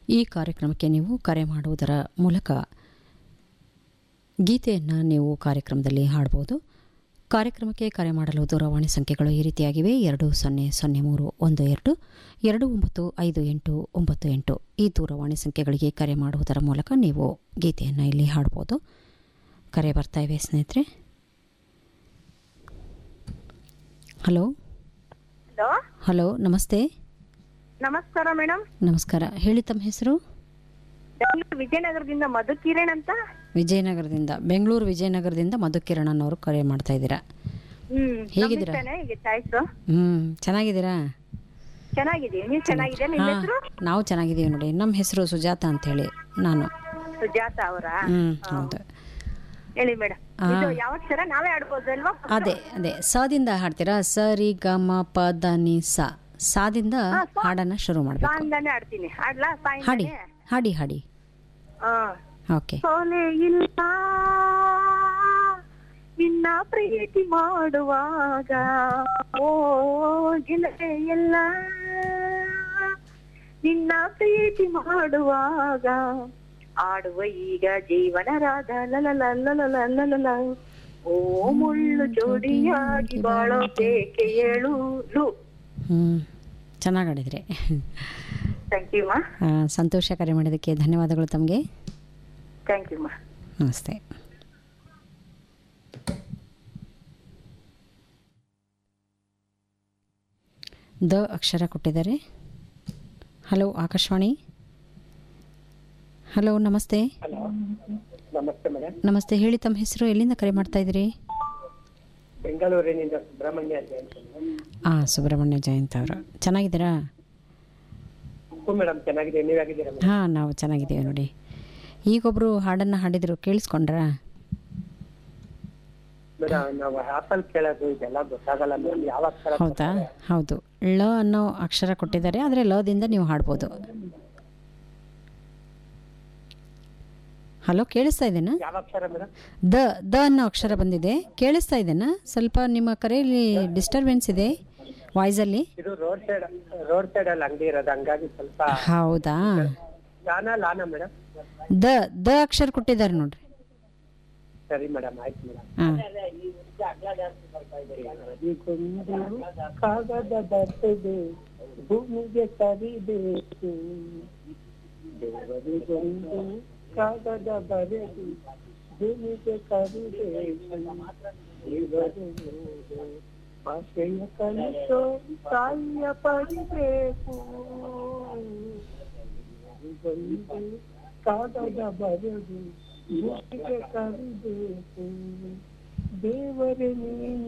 ಈ ಕಾರ್ಯಕ್ರಮಕ್ಕೆ ನೀವು ಕರೆ ಮಾಡುವುದರ ಮೂಲಕ ಗೀತೆಯನ್ನು ನೀವು ಕಾರ್ಯಕ್ರಮದಲ್ಲಿ ಹಾಡ್ಬೋದು ಕಾರ್ಯಕ್ರಮಕ್ಕೆ ಕರೆ ಮಾಡಲು ದೂರವಾಣಿ ಸಂಖ್ಯೆಗಳು ಈ ರೀತಿಯಾಗಿವೆ ಎರಡು ಸೊನ್ನೆ ಸೊನ್ನೆ ಮೂರು ಒಂದು ಎರಡು ಎರಡು ಒಂಬತ್ತು ಐದು ಎಂಟು ಒಂಬತ್ತು ಎಂಟು ಈ ದೂರವಾಣಿ ಸಂಖ್ಯೆಗಳಿಗೆ ಕರೆ ಮಾಡುವುದರ ಮೂಲಕ ನೀವು ಗೀತೆಯನ್ನು ಇಲ್ಲಿ ಹಾಡ್ಬೋದು ಕರೆ ಬರ್ತಾ ಇವೆ ಸ್ನೇಹಿತರೆ ಹಲೋ ಹಲೋ ಹಲೋ ನಮಸ್ತೆ ನಮಸ್ಕಾರ ಮೇಡಮ್ ನಮಸ್ಕಾರ ಹೇಳಿ ತಮ್ಮ ಹೆಸರು ಬೆಂಗಳೂರು ವಿಜಯನಗರದಿಂದ ಮಧು ಕಿರಣ್ ಅಂತ ವಿಜಯನಗರದಿಂದ ಬೆಂಗಳೂರು ವಿಜಯನಗರದಿಂದ ಮಧುಕಿರಣ್ ಅವರು ಕರೆ ಮಾಡ್ತಾ ಇದ್ದೀರಾ ಹ್ಮ್ ಹೇಗಿದ್ದೀರಾ? ನಮ್ ಇಷ್ಟನೇ ಈಗ ಚಾಯ್ಸ್ ಹ್ಞೂ ಚೆನ್ನಾಗಿದ್ದೀರಾ ಚೆನ್ನಾಗಿದೆ ನೀವ್ ಚೆನ್ನಾಗಿದೆ ನಿಮ್ ಹಾಂ ಹೆಸರು ನಾವು ಚೆನ್ನಾಗಿದ್ದೀವಿ ನೋಡಿ ನಮ್ಮ ಹೆಸರು ಸುಜಾತ ಅಂತೇಳಿ ನಾನು ಸುಜಾತ ಅವರ ಹ್ಞೂ ಹೌದು ಹೇಳಿ ಮೇಡಮ್ ಆ. ಇದು ಯಾವ ಅಕ್ಷರ ನಾವೇ ಆಡ್ಬೋದಲ್ವಾ ಅದೇ ಅದೇ ಸದಿಂದ ಹಾಡ್ತೀರಾ ಸ ರಿ ಗ ಮ ಪ ದ ನಿ ಸ ಸಾದಿಂದ ಹಾಡನ್ನು ಶುರು ಮಾಡಬೇಕು ಸಾಯಿಂದಾನೆ ಆಡ್ತೀನಿ ಆಡ್ಲಾ ಹಾಡಿ ಸಾಯಿಂದಾನೆ ಹಾಡಿ ಹಾಡಿ ಹಾ ಓಕೆ ಸೋಲೆ ಇಲ್ಲ ನಿನ್ನ ಪ್ರೀತಿ ಮಾಡುವಾಗ ಓ ಗೆಲುವೆ ಎಲ್ಲ ನಿನ್ನ ಪ್ರೀತಿ ಮಾಡುವಾಗ ಆಡುವ ಈಗ ಜೀವನ ರಾಧ ಲಲಲಲಲಲಲಲ ಓ ಮುಳ್ಳು ಜೋಡಿಯಾಗಿ ಬಾಳೋಬೇಕೆ ಹೇಳು ಲು ಹ್ಞೂ ಚೆನ್ನಾಗಿ ಹಾಡಿದ್ರಿ ಥ್ಯಾಂಕ್ ಯು ಮಾ ಆ, ಸಂತೋಷ ಕರೆ ಮಾಡಿದ್ದಕ್ಕೆ ಧನ್ಯವಾದಗಳು ತಮಗೆ ಥ್ಯಾಂಕ್ ಯು ಮಾ ನಮಸ್ತೆ ದ ಅಕ್ಷರ ಕೊಟ್ಟಿದ್ದಾರೆ ಹಲೋ ಆಕಾಶವಾಣಿ ಹಲೋ ನಮಸ್ತೆ ನಮಸ್ತೆ ಮೇಡಮ್ ನಮಸ್ತೆ ಹೇಳಿ ತಮ್ಮ ಹೆಸರು ಎಲ್ಲಿಂದ ಕರೆ ಮಾಡ್ತಾ ಇದ್ದೀರಿ ಬೆಂಗಳೂರಿನಿಂದ ಸುಬ್ರಹ್ಮಣ್ಯ ಜಯಂತ್ ಹಾಂ ಸುಬ್ರಹ್ಮಣ್ಯ ಜಯಂತ್ ಅವರು ಚೆನ್ನಾಗಿದ್ದೀರಾ ಹ್ಞೂ ಮೇಡಮ್ ಚೆನ್ನಾಗಿದೆ ನೀವಾಗಿದ್ದೀರಾ ಮೇಡಮ್ ಹಾಂ ನಾವು ಚೆನ್ನಾಗಿದ್ದೀವಿ ನೋಡಿ ಈಗೊಬ್ಬರು ಹಾಡನ್ನು ಹಾಡಿದರು ಕೇಳಿಸ್ಕೊಂಡ್ರಾ ಮೇಡಮ್ ನಾವು ಆಪಲ್ ಕೇಳೋದು ಇದೆಲ್ಲ ಗೊತ್ತಾಗಲ್ಲ ಮೇಡಮ್ ಯಾವ ಅಕ್ಷರ ಹೌದಾ ಹೌದು ಳ ಅನ್ನೋ ಅಕ್ಷರ ಕೊಟ್ಟಿದ್ದಾರೆ ಆದರೆ ಲದಿಂದ ನೀವು ಹಾಡ್ಬೋದು ಹಲೋ ಕೇಳಿಸ್ತಾ ಇದೆನಾ ಯಾವ ಅಕ್ಷರ ಮೇಡಮ್ ದ ದ ಅನ್ನೋ ಅಕ್ಷರ ಬಂದಿದೆ ಕೇಳಿಸ್ತಾ ಇದೆನಾ ಸ್ವಲ್ಪ ನಿಮ್ಮ ಕರೆಯಲ್ಲಿ ಡಿಸ್ಟರ್ಬೆನ್ಸ್ ಇದೆ ವಾಯ್ಸಲ್ಲಿ ಇದು ರೋಡ್ ಸೈಡ್ ರೋಡ್ ಸೈಡ್ ಅಲ್ಲಿ ಅಂಗಡಿ ಇರೋದು ಹಂಗಾಗಿ ಸ್ವಲ್ಪ ಹೌದಾ ಲಾನ ಲಾನ ಮೇಡಮ್ ದ ದ ಅಕ್ಷರ ಕೊಟ್ಟಿದ್ದಾರೆ ನೋಡ್ರಿ ಸರಿ ಮೇಡಮ್ ಆಯ್ತು ಮೇಡಮ್ ಹಾಂ ಕಾಗದ ಬರ್ತದೆ ಭೂಮಿಗೆ ಸರಿಬೇಕು ದೇವರಿಗೊಂದು ಕಾಗದ ಬರೆದು ಭೂಮಿಗೆ ಕರಿಬೇಕು ದೇವರಿಗೊಂದು ಭಾಷೆಯ ಕಲಿಸೋ ತಾಯಿಯ ಪಡಿಬೇಕು ದೇವರಿಗೊಂದು ಕಾಗದ ಬರೆದು ಭೂಮಿಗೆ ಕರಿಬೇಕು ದೇವರೇ ನೀನು